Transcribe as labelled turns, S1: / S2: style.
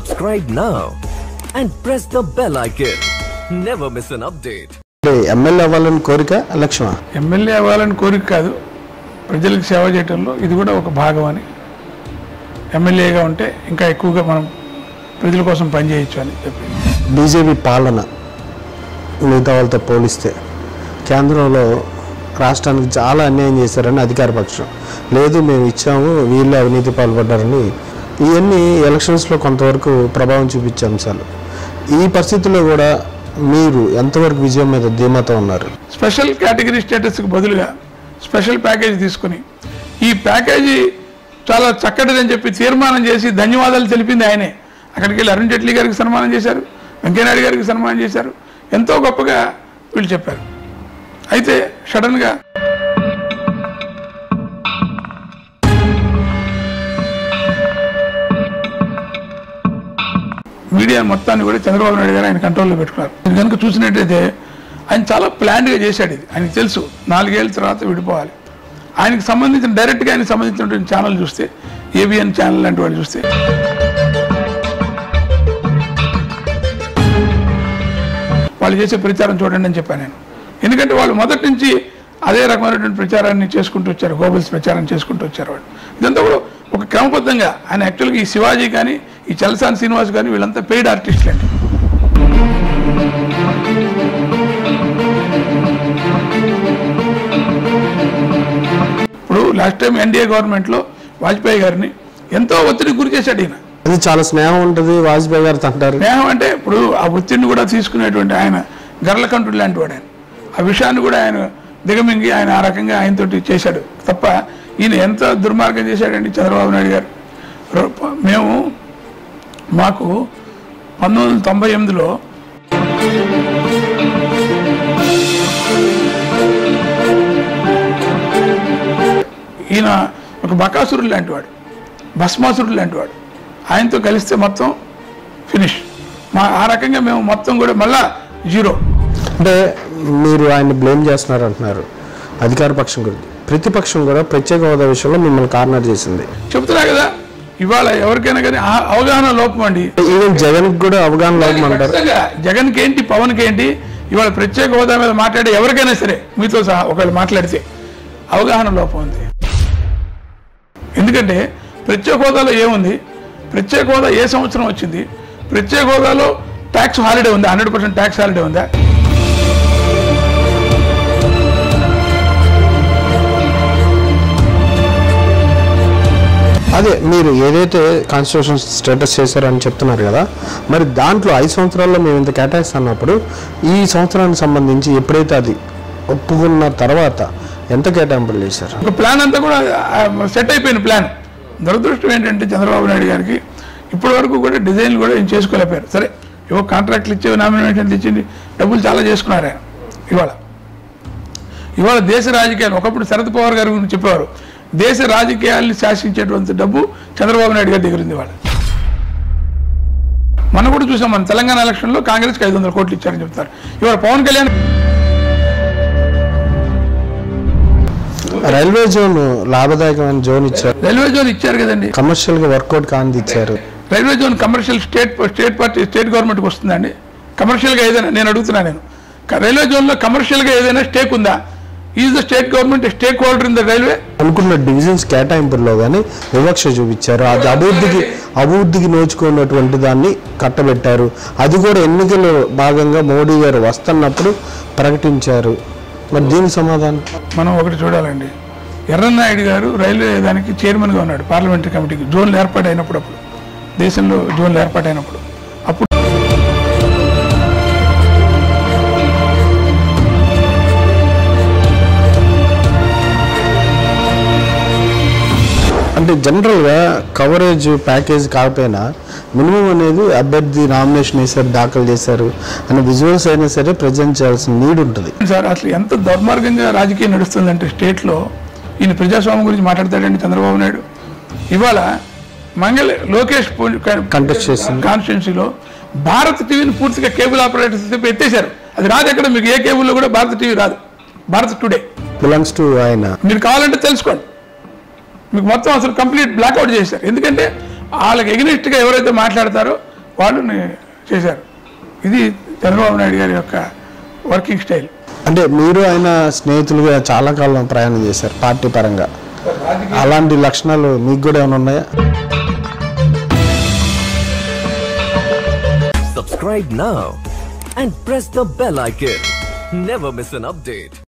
S1: Subscribe now and press the bell icon. Never miss an update.
S2: అంటే MLA అవ్వాలని కోరిక లక్ష్యమా
S3: MLA అవ్వాలని కోరిక కాదు ప్రజలకు సేవ చేయడంలో ఇది కూడా ఒక భాగం అని ఎమ్మెల్యేగా ఉంటే ఇంకా ఎక్కువగా మనం ప్రజల కోసం పనిచేయచ్చు అని చెప్పి
S2: బీజేపీ పాలన మిగతా వాళ్ళతో పోలిస్తే కేంద్రంలో రాష్ట్రానికి చాలా అన్యాయం చేశారని అధికార పక్షం లేదు మేము ఇచ్చాము వీళ్ళు అవినీతి పాల్పడ్డారని ఇవన్నీ ఎలక్షన్స్లో కొంతవరకు ప్రభావం చూపించే అంశాలు ఈ పరిస్థితుల్లో కూడా మీరు ఎంతవరకు విజయం మీద ధీమాతో ఉన్నారు
S3: స్పెషల్ కేటగిరీ స్టేటస్కి బదులుగా స్పెషల్ ప్యాకేజీ తీసుకుని ఈ ప్యాకేజీ చాలా చక్కటిదని చెప్పి తీర్మానం చేసి ధన్యవాదాలు తెలిపింది ఆయనే అక్కడికి వెళ్ళి అరుణ్ జైట్లీ గారికి సన్మానం చేశారు వెంకయ్యనాయుడు గారికి సన్మానం చేశారు ఎంతో గొప్పగా వీళ్ళు చెప్పారు అయితే సడన్గా మీడియా మొత్తాన్ని కూడా చంద్రబాబు నాయుడు గారు ఆయన కంట్రోల్లో పెట్టుకున్నారు మీరు కనుక చూసినట్టయితే ఆయన చాలా ప్లాన్డ్గా చేశాడు ఇది ఆయనకు తెలుసు నాలుగేళ్ల తర్వాత విడిపోవాలి ఆయనకు సంబంధించిన డైరెక్ట్గా ఆయనకు సంబంధించినటువంటి ఛానల్ చూస్తే ఏబిఎన్ ఛానల్ లాంటి వాళ్ళు చూస్తే వాళ్ళు చేసే ప్రచారం చూడండి అని చెప్పాను నేను ఎందుకంటే వాళ్ళు మొదటి నుంచి అదే రకమైనటువంటి ప్రచారాన్ని చేసుకుంటూ వచ్చారు గోబల్స్ ప్రచారం చేసుకుంటూ వచ్చారు వాళ్ళు ఇదంతా కూడా ఒక క్రమబద్ధంగా ఆయన యాక్చువల్గా ఈ శివాజీ కానీ ఈ చలసాని శ్రీనివాస్ కానీ వీళ్ళంతా పెయిడ్ ఆర్టిస్టులు అండి ఇప్పుడు లాస్ట్ టైం ఎన్డీఏ గవర్నమెంట్లో వాజ్పేయి గారిని ఎంతో ఒత్తిడికి గురి చేశాడు ఈయన
S2: అది చాలా స్నేహం ఉంటుంది వాజ్పేయి గారితో అంటారు
S3: స్నేహం అంటే ఇప్పుడు ఆ వృత్తిని కూడా తీసుకునేటువంటి ఆయన గర్లకంఠుడు లాంటి వాడు ఆయన ఆ విషయాన్ని కూడా ఆయన దిగమింగి ఆయన ఆ రకంగా ఆయనతోటి చేశాడు తప్ప ఈయన ఎంత దుర్మార్గం చేశాడండి చంద్రబాబు నాయుడు గారు రో- మేము మాకు పంతొమ్మిది వందల తొంభై ఎనిమిదిలో ఈయన ఒక బకాసురుడు లాంటి వాడు భస్మాసురుడు లాంటి వాడు ఆయనతో కలిస్తే మొత్తం ఫినిష్ మా ఆ రకంగా మేము మొత్తం కూడా మళ్ళా జీరో
S2: అంటే మీరు ఆయన్ని బ్లేమ్ చేస్తున్నారు అంటున్నారు అధికార పక్షం గురించి ప్రతిపక్షం కూడా ప్రత్యేక హోదా విషయంలో మిమ్మల్ని కార్నర్ చేసింది
S3: చెప్తున్నా కదా ఇవాళ ఎవరికైనా కానీ ఆ- అవగాహన లోపం అండి
S2: ఈవెన్ జగన్ కూడా అవగాహన లోపం అంటారు
S3: ఖచ్చితంగా జగన్కి ఏంటి పవన్కి ఏంటి ఇవాళ ప్రత్యేక హోదా మీద మాట్లాడే ఎవరికైనా సరే మీతో సహా ఒకవేళ మాట్లాడితే అవగాహన లోపం ఉంది ఎందుకంటే ప్రత్యేక హోదాలో ఏముంది ప్రత్యేక హోదా ఏ సంవత్సరం వచ్చింది ప్రత్యేక హోదాలో ట్యాక్స్ హాలిడే ఉందా హండ్రెడ్ పర్సెంట్ ట్యాక్స్ హాలిడే ఉందా
S2: అదే మీరు ఏదైతే కాన్స్టిట్యూషన్ స్టేటస్ చేశారని చెప్తున్నారు కదా మరి దాంట్లో ఐదు సంవత్సరాల్లో మేము ఇంత కేటాయిస్తున్నప్పుడు ఈ సంవత్సరానికి సంబంధించి ఎప్పుడైతే అది ఒప్పుకున్న తర్వాత ఎంత కేటాయింపులు చేశారు
S3: ఒక ప్లాన్ అంతా కూడా సెట్ అయిపోయిన ప్లాన్ దురదృష్టం ఏంటంటే చంద్రబాబు నాయుడు గారికి ఇప్పటి వరకు కూడా డిజైన్లు కూడా ఏం చేసుకోలేకపోయారు సరే ఏవో కాంట్రాక్ట్లు ఇచ్చేవి నామినేషన్లు ఇచ్చింది డబ్బులు చాలా చేసుకున్నారు ఆయన ఇవాళ ఇవాళ దేశ రాజకీయాలు ఒకప్పుడు శరద్ పవార్ గారి గురించి చెప్పేవారు దేశ రాజకీయాల్ని శాసించేటువంటి డబ్బు చంద్రబాబు నాయుడు గారి దగ్గర ఉంది ఇవాళ మనం కూడా చూసాం మన తెలంగాణ ఎలక్షన్లో కాంగ్రెస్కి ఐదు వందల కోట్లు ఇచ్చారని చెప్తారు ఇవాళ పవన్ కళ్యాణ్
S2: రైల్వే జోన్ లాభదాయకమైన జోన్ ఇచ్చారు
S3: రైల్వే జోన్ ఇచ్చారు కదండి
S2: కమర్షియల్ గా వర్కౌట్ కాంది ఇచ్చారు
S3: railway zone commercial state state party state గవర్నమెంట్కి వస్తుందండి కమర్షియల్గా ఏదైనా నేను అడుగుతున్నా నేను క- రైల్వే జోన్లో కమర్షియల్గా ఏదైనా స్టేక్ ఉందా is the state government stake holder in the railway
S2: అనుకున్న డివిజన్స్ కేటాయింపుల్లో కానీ వివక్ష చూపించారు అది అభివృద్ధికి అభివృద్ధికి నోచుకున్నటువంటి దాన్ని కట్టబెట్టారు అది కూడా ఎన్నికల భాగంగా మోడీ గారు వస్తున్నప్పుడు ప్రకటించారు మరి దీనికి సమాధానం
S3: మనం ఒకటి చూడాలండి ఎర్రన్నాయుడు గారు రైల్వే దానికి చైర్మన్గా ఉన్నాడు పార్లమెంటరీ కమిటీకి జోన్లు ఏర్పాటైనప్పుడు అప్పుడు దేశంలో జోన్లు ఏర్పాటైనప్పుడు అప్పుడు
S2: అంటే జనరల్గా కవరేజ్ ప్యాకేజ్ కాకపోయినా మినిమం అనేది అభ్యర్థి నామినేషన్ వేశారు దాఖలు చేశారు అని విజువల్స్ అయినా సరే ప్రజెంట్ చేయాల్సిన నీడ్ ఉంటుంది
S3: సార్ అసలు ఎంత దుర్మార్గంగా రాజకీయం నడుస్తుందంటే స్టేట్లో ఈయన ప్రజాస్వామ్యం గురించి మాట్లాడతాడండి చంద్రబాబు నాయుడు ఇవాళ మంగళ లోకేష్
S2: Contest చేసింది.
S3: కాన్స్టిట్యున్సీలో భారత్ టీవీని పూర్తిగా కేబుల్ ఆపరేటర్స్ చెప్పి ఎత్తేశారు అది రాదు ఎక్కడ మీకు ఏ కేబుల్లో కూడా భారత టీవీ రాదు భారత్ టుడే
S2: బిలాంగ్స్ టు ఆయన
S3: మీరు కావాలంటే తెలుసుకోండి మీకు మొత్తం అసలు కంప్లీట్ బ్లాక్అవుట్ చేశారు ఎందుకంటే వాళ్ళకి ఎగ్నిస్ట్గా ఎవరైతే మాట్లాడతారో వాళ్ళు ని- చేశారు ఇది చంద్రబాబు నాయుడు గారి యొక్క వర్కింగ్ స్టైల్
S2: అంటే మీరు ఆయన స్నేహితులుగా చాలా కాలం ప్రయాణం చేశారు పార్టీ పరంగా అలాంటి లక్షణాలు మీకు కూడా ఏమైనా ఉన్నాయా
S1: Subscribe now and press the bell icon. Never miss an update.